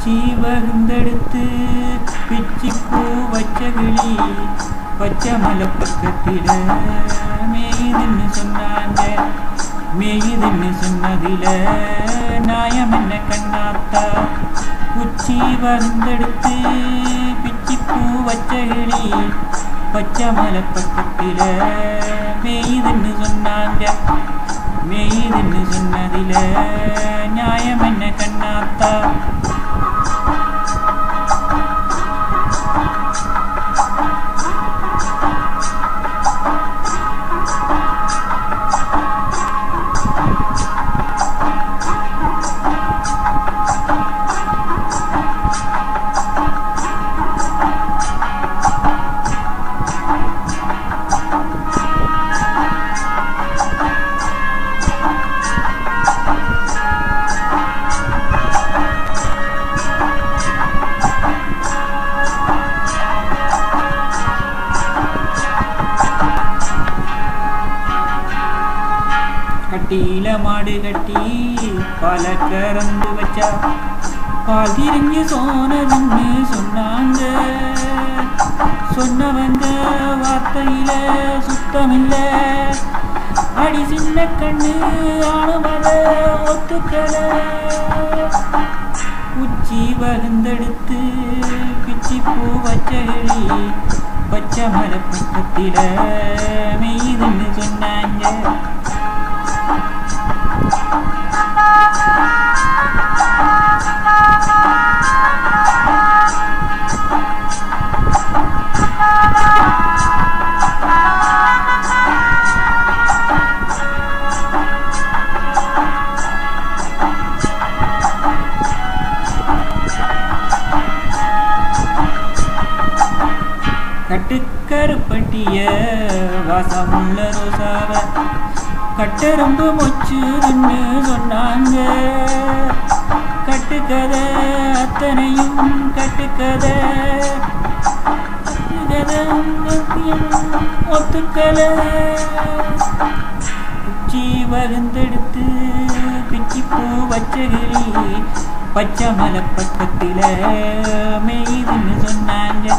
உச்சி வகுந்தெடுத்து பிச்சி பூ வச்ச கிளி பச்சை மலை பக்கத்தில மேயுதுன்னு சொன்னாங்க மேயுதுன்னு சொன்னதில நியாயம் என்ன கண்ணாத்தா உச்சி வகுந்தெடுத்து பிச்சி பூ வச்ச கிளி பச்சை மலை பக்கத்தில மேயுதுன்னு சொன்னாங்க மேயுதுன்னு சொன்னதில நியாயம் என்ன கண்ணாத்தா கட்டியில மாடு கட்டி பால கறந்து வச்சா பால் திரிஞ்சு சோனதுன்னு சொன்னாங்க சொன்னவங்க வார்த்தையில சுத்தமில்ல அடி சின்ன கண்ணு ஆணுமத ஒத்துக்கல உச்சி வகுந்தெடுத்து பிச்சி பூ வச்சகளி பச்சை மலை பக்கத்தில மெய்துன்னு சொன்னாங்க கட்டுக்கருப்பட்டிய வாசமுள்ள ரோசாவ கட்டெரும்பு மொச்சுதுன்னு சொன்னாங்க கட்டுக்கதை அத்தனையும் கட்டுக்கதை கட்டுக்கதை ஒத்துக்கல உச்சி வகுந்தெடுத்து பிச்சி பூ வச்சகிளி பச்சை மலை பக்கத்தில மெய்துன்னு சொன்னாங்க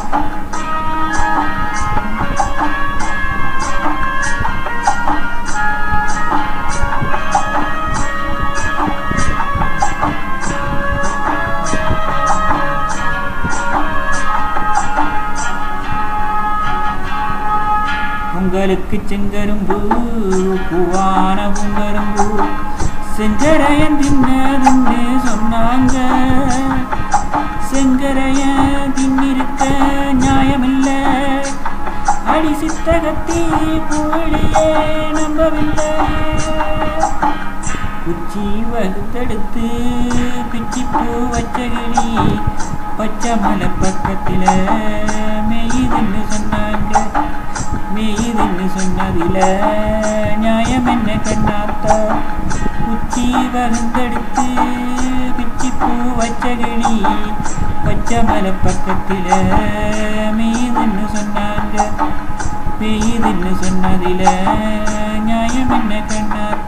உங்களுக்கு செங்கரும்பு பூவான பூங்கரும்பு செங்கரையன் தின்னதுன்னு சொன்னாங்க செங்கரையன் தின்னிருக்க நியாயமில்ல அடி சித்தகத்தி பூவழியே நம்பவில்லை உச்சி வகுத்தெடுத்து பிச்சி பூ வச்சகிளி பச்சை மலை பக்கத்தில மெய்துன்னு சொன்னாங்க மெய்துன்னு சொன்னதில நியாயம் என்ன கண்ணாத்தா உச்சி வகுந்தெடுத்து பிச்சி பூ வச்சகிளி பச்சை மலை பக்கத்தில மெய்துன்னு சொன்னாங்க மெய்துன்னு சொன்னதில நியாயம் என்ன கண்ணாத்தா